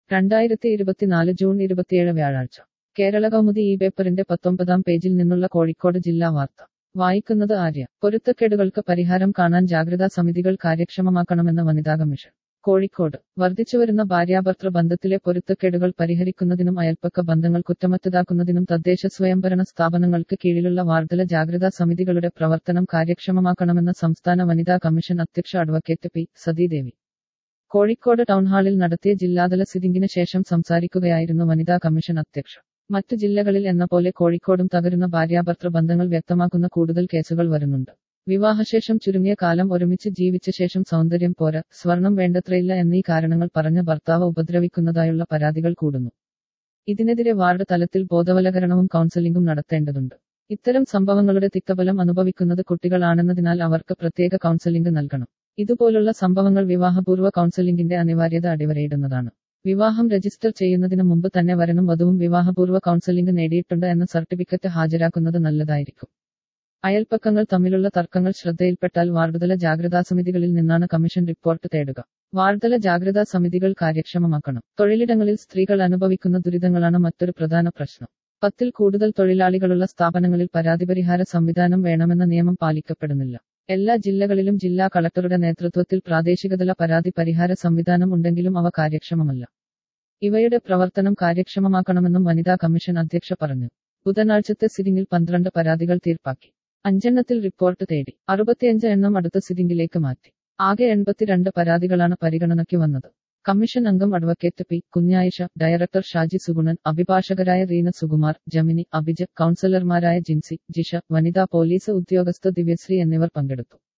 രണ്ടായിരത്തി ഇരുപത്തിനാല് ജൂൺ ഇരുപത്തിയേഴ് വ്യാഴാഴ്ച കേരള കൗമുദി ഈ പേപ്പറിന്റെ പത്തൊമ്പതാം പേജിൽ നിന്നുള്ള കോഴിക്കോട് ജില്ലാ വാർത്ത വായിക്കുന്നത് ആര്യ പൊരുത്തക്കേടുകൾക്ക് പരിഹാരം കാണാൻ ജാഗ്രതാ സമിതികൾ കാര്യക്ഷമമാക്കണമെന്ന് വനിതാ കമ്മീഷൻ കോഴിക്കോട് വർദ്ധിച്ചുവരുന്ന ഭാര്യാഭർത്തൃ ബന്ധത്തിലെ പൊരുത്തക്കേടുകൾ പരിഹരിക്കുന്നതിനും അയൽപ്പക്ക ബന്ധങ്ങൾ കുറ്റമറ്റതാക്കുന്നതിനും തദ്ദേശ സ്വയംഭരണ സ്ഥാപനങ്ങൾക്ക് കീഴിലുള്ള വാർഡല ജാഗ്രതാ സമിതികളുടെ പ്രവർത്തനം കാര്യക്ഷമമാക്കണമെന്ന് സംസ്ഥാന വനിതാ കമ്മീഷൻ അധ്യക്ഷ അഡ്വക്കേറ്റ് പി സതീദേവി കോഴിക്കോട് ടൗൺഹാളിൽ നടത്തിയ ജില്ലാതല സിറ്റിംഗിന് ശേഷം സംസാരിക്കുകയായിരുന്നു വനിതാ കമ്മീഷൻ അധ്യക്ഷ മറ്റു ജില്ലകളിൽ എന്ന പോലെ കോഴിക്കോടും തകരുന്ന ഭാര്യാഭർത്തൃ ബന്ധങ്ങൾ വ്യക്തമാക്കുന്ന കൂടുതൽ കേസുകൾ വരുന്നുണ്ട് വിവാഹശേഷം ചുരുങ്ങിയ കാലം ഒരുമിച്ച് ജീവിച്ച ശേഷം സൗന്ദര്യം പോര സ്വർണം വേണ്ടത്രയില്ല എന്നീ കാരണങ്ങൾ പറഞ്ഞ് ഭർത്താവ് ഉപദ്രവിക്കുന്നതായുള്ള പരാതികൾ കൂടുന്നു ഇതിനെതിരെ വാർഡ് തലത്തിൽ ബോധവൽക്കരണവും കൗൺസിലിംഗും നടത്തേണ്ടതുണ്ട് ഇത്തരം സംഭവങ്ങളുടെ തിക്തഫലം അനുഭവിക്കുന്നത് കുട്ടികളാണെന്നതിനാൽ അവർക്ക് പ്രത്യേക കൗൺസിലിംഗ് നൽകണം ഇതുപോലുള്ള സംഭവങ്ങൾ വിവാഹപൂർവ്വ കൗൺസിലിംഗിന്റെ അനിവാര്യത അടിവരയിടുന്നതാണ് വിവാഹം രജിസ്റ്റർ ചെയ്യുന്നതിന് മുമ്പ് തന്നെ വരനും വധുവും വിവാഹപൂർവ്വ കൗൺസിലിംഗ് നേടിയിട്ടുണ്ട് എന്ന സർട്ടിഫിക്കറ്റ് ഹാജരാക്കുന്നത് നല്ലതായിരിക്കും അയൽപ്പക്കങ്ങൾ തമ്മിലുള്ള തർക്കങ്ങൾ ശ്രദ്ധയിൽപ്പെട്ടാൽ വാർഡുതല ജാഗ്രതാ സമിതികളിൽ നിന്നാണ് കമ്മീഷൻ റിപ്പോർട്ട് തേടുക വാർഡല ജാഗ്രതാ സമിതികൾ കാര്യക്ഷമമാക്കണം തൊഴിലിടങ്ങളിൽ സ്ത്രീകൾ അനുഭവിക്കുന്ന ദുരിതങ്ങളാണ് മറ്റൊരു പ്രധാന പ്രശ്നം പത്തിൽ കൂടുതൽ തൊഴിലാളികളുള്ള സ്ഥാപനങ്ങളിൽ പരാതിപരിഹാര സംവിധാനം വേണമെന്ന നിയമം പാലിക്കപ്പെടുന്നില്ല എല്ലാ ജില്ലകളിലും ജില്ലാ കളക്ടറുടെ നേതൃത്വത്തിൽ പ്രാദേശികതല പരാതി പരിഹാര സംവിധാനം ഉണ്ടെങ്കിലും അവ കാര്യക്ഷമമല്ല ഇവയുടെ പ്രവർത്തനം കാര്യക്ഷമമാക്കണമെന്നും വനിതാ കമ്മീഷൻ അധ്യക്ഷ പറഞ്ഞു ബുധനാഴ്ചത്തെ സിറ്റിംഗിൽ പന്ത്രണ്ട് പരാതികൾ തീർപ്പാക്കി അഞ്ചെണ്ണത്തിൽ റിപ്പോർട്ട് തേടി അറുപത്തിയഞ്ച് എണ്ണം അടുത്ത സിറ്റിംഗിലേക്ക് മാറ്റി ആകെ എൺപത്തിരണ്ട് പരാതികളാണ് പരിഗണനയ്ക്ക് വന്നത് കമ്മീഷൻ അംഗം advocate P Kunhayisha director Shaji Suganan അഭിഭാഷകരായ റീന സുകുമാർ ജമിനി അഭിജ കൗൺസിലർമാരായ ജിൻസി ജിഷ വനിതാ പോലീസ് ഉദ്യോഗസ്ഥ ദിവ്യശ്രീ എന്നിവർ പങ്കെടുത്തു